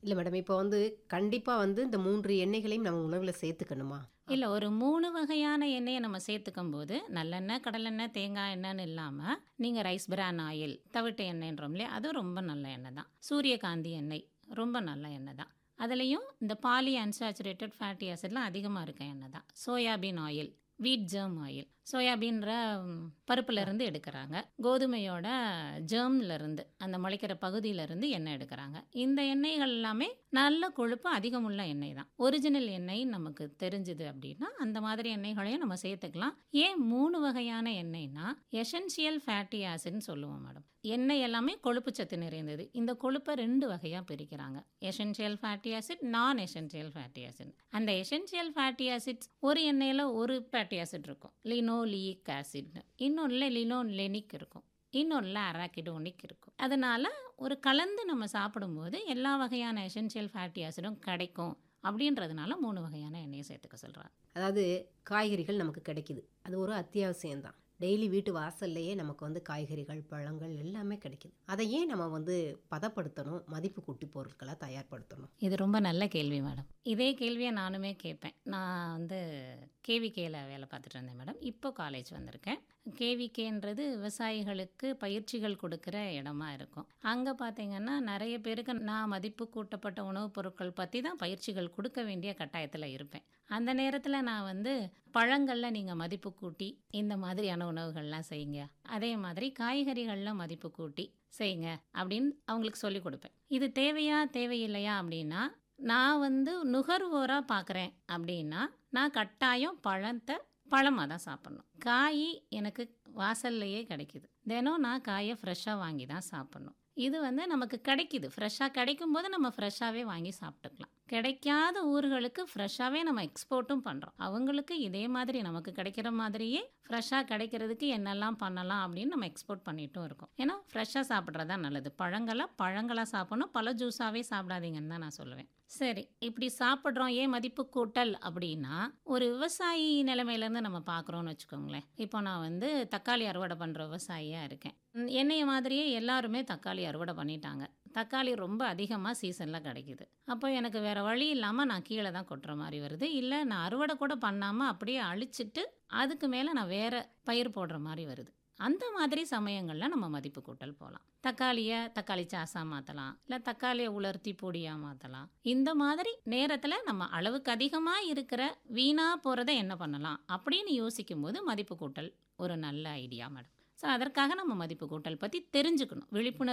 இல்ல மேடம் இப்போ வந்து கண்டிப்பா வந்து இந்த 3 எண்ணெய்களையும் நம்ம உணவுல சேர்த்துக்கணுமா? இல்ல ஒரு 3 வகையான எண்ணெய நம்ம சேர்த்துக்கும்போது, நல்லெண்ணெய், கடலெண்ணெய், தேங்காய் எண்ணெய்ன்னு இல்லாம, நீங்க ரைஸ் பிரான் ஆயில், தவிட்டு எண்ணெய்ன்றோம் இல்லையா? அதுவும் ரொம்ப நல்ல எண்ணெய் தான். சூரியகாந்தி எண்ணெய் ரொம்ப நல்ல எண்ணெய் தான். அதுலயும் இந்த பாலி அன்சாச்சுரேட்டட் ஃபேட்டி ஆசிட்லாம் அதிகமா இருக்க எண்ணெய் தான். Soybean oil, wheat germ oil. சோயாபீன்ற ம், பருப்புல இருந்து எடுக்குறாங்க. கோதுமையோட ஜெர்ம்ல இருந்து, அந்த முளைக்கிற பகுதியில இருந்து எண்ணெய் எடுக்குறாங்க. இந்த எண்ணெய்கள் எல்லாமே நல்ல கொழுப்பு அதிகமுள்ள எண்ணெய் தான். ஒரிஜினல் எண்ணெய் நமக்கு தெரிஞ்சுது அப்படின்னா, அந்த மாதிரி எண்ணெய்களையும் நம்ம சேர்த்துக்கலாம். ஏன் 3 வகையான எண்ணெய்னா, எசென்ஷியல் ஃபேட்டி ஆசிட்னு சொல்லுவோம் மேடம். எண்ணெய் எல்லாமே கொழுப்பு சத்து நிறைந்தது. இந்த கொழுப்பை 2 வகையா பிரிக்கிறாங்க. Essential fatty acid, non essential fatty acid. அந்த எசென்ஷியல் ஃபேட்டி ஆசிட்ஸ் ஒரு எண்ணெயில ஒரு ஃபேட்டி ஆசிட் இருக்கும். லினோலியிக் ஆசிட்னு. இன்னொன்னுல லினோலெனிக் இருக்கும். இன்னொன்னுல அராக்கிடோனிக் இருக்கும். அதனால ஒரு கலந்து நம்ம சாப்பிடும்போது எல்லா வகையான எசென்ஷியல் ஃபேட்டி ஆசிடும் கிடைக்கும். அப்படின்றதுனால 3 வகையான எண்ணெய சேர்த்துக்க சொல்றாங்க. அதாவது காய்கறிகள் நமக்கு கிடைக்குது. அது ஒரு அத்தியாவசியம் தான். டெய்லி வீட்டு வாசல்லையே நமக்கு வந்து காய்கறிகள், பழங்கள் எல்லாமே கிடைக்குது. அதை ஏன் நம்ம வந்து பதப்படுத்தணும், மதிப்பு கூட்டி பொருட்களா தயார்படுத்தணும்? இது ரொம்ப நல்ல கேள்வி மேடம். இதே கேள்விய நானுமே கேட்பேன். நான் வந்து கேவிகேல வேலை பார்த்துட்டு இருந்தேன் மேடம். இப்போ காலேஜ் வந்திருக்கேன். கேவிகேன்றது விவசாயிகளுக்கு பயிற்சிகள் கொடுக்குற இடமா இருக்கும். அங்க பார்த்தீங்கன்னா, நெறைய பேருக்கு நான் மதிப்பு கூட்டப்பட்ட உணவுப் பொருட்கள் பத்தி தான் பயிற்சிகள் கொடுக்க வேண்டிய கட்டாயத்துல இருப்பேன். அந்த நேரத்துல நான் வந்து பழங்கள்ல நீங்க மதிப்பு கூட்டி, இந்த மாதிரியான உணவுகள்லாம் செய்யுங்க. அதே மாதிரி காய்கறிகள்ல மதிப்பு கூட்டி செய்யுங்க அப்படின்னு அவங்களுக்கு சொல்லிக் கொடுப்பேன். இது தேவையா, தேவையில்லையா அப்படின்னா, நான் வந்து நுகர்வோரா பார்க்குறேன் அப்படின்னா, நான் கட்டாயம் பழத்த பழமா தான் சாப்பிடணும். காய் எனக்கு வாசல்லையே கிடைக்குது. தினம் நான் காய ஃப்ரெஷ்ஷா வாங்கி தான் சாப்பிடணும். இது வந்து நமக்கு கிடைக்குது. ஃப்ரெஷ்ஷா கிடைக்கும்போது நம்ம ஃப்ரெஷ்ஷாவே வாங்கி சாப்பிட்டுக்கலாம். கிடைக்காத ஊர்களுக்கு ஃப்ரெஷ்ஷாவே நம்ம எக்ஸ்போர்ட்டும் பண்றோம். அவங்களுக்கு இதே மாதிரி நமக்கு கிடைக்கிற மாதிரியே ஃப்ரெஷ்ஷா கிடைக்கிறதுக்கு என்னெல்லாம் பண்ணலாம் அப்படின்னு நம்ம எக்ஸ்போர்ட் பண்ணிட்டும் இருக்கோம். ஏன்னா ஃப்ரெஷ்ஷா சாப்பிட்றது தான் நல்லது. பழங்கள பழங்களா சாப்பிடணும். பழ ஜூஸாவே சாப்பிடாதீங்கன்னு தான் நான் சொல்லுவேன். சரி, இப்படி சாப்பிட்றோம் ஏன் மதிப்பு கூட்டல் அப்படின்னா, ஒரு விவசாயி நிலைமையிலேருந்து நம்ம பார்க்குறோம்னு வச்சுக்கோங்களேன். இப்போ நான் வந்து தக்காளி அறுவடை பண்ற விவசாயியா இருக்கேன். ம், என்னைய மாதிரியே எல்லாருமே தக்காளி அறுவடை பண்ணிட்டாங்க. தக்காளி ரொம்ப அதிகமா சீசன்ல கிடைக்குது. அப்போ எனக்கு வேற வழி இல்லாம நான் கீழ தான் கொட்டுற மாரி வருது. இல்ல நான் அறுவடை கூட பண்ணாம அப்படியே அழிச்சிட்டு, அதுக்கு மேல நான் வேற பயிர் போடுற மாரி வருது. அந்த மாதிரி சமயங்கள்ல நம்ம மதிப்பு கூட்டல் போலாம். தக்காளிய தக்காளி சாஸா மாத்தலாம். இல்ல தக்காளிய உலர்த்தி பொடியா மாத்தலாம். இந்த மாதிரி நேரத்துல நம்ம அளவுக்கு அதிகமா இருக்கிற வீணா போறத என்ன பண்ணலாம் அப்படின்னு யோசிக்கும்போது மதிப்பு கூட்டல் ஒரு நல்ல ஐடியா மேடம். ஸோ அதற்காக நம்ம மதிப்பு கூட்டல் பத்தி தெரிஞ்சுக்கணும். விழிப்புணர்வு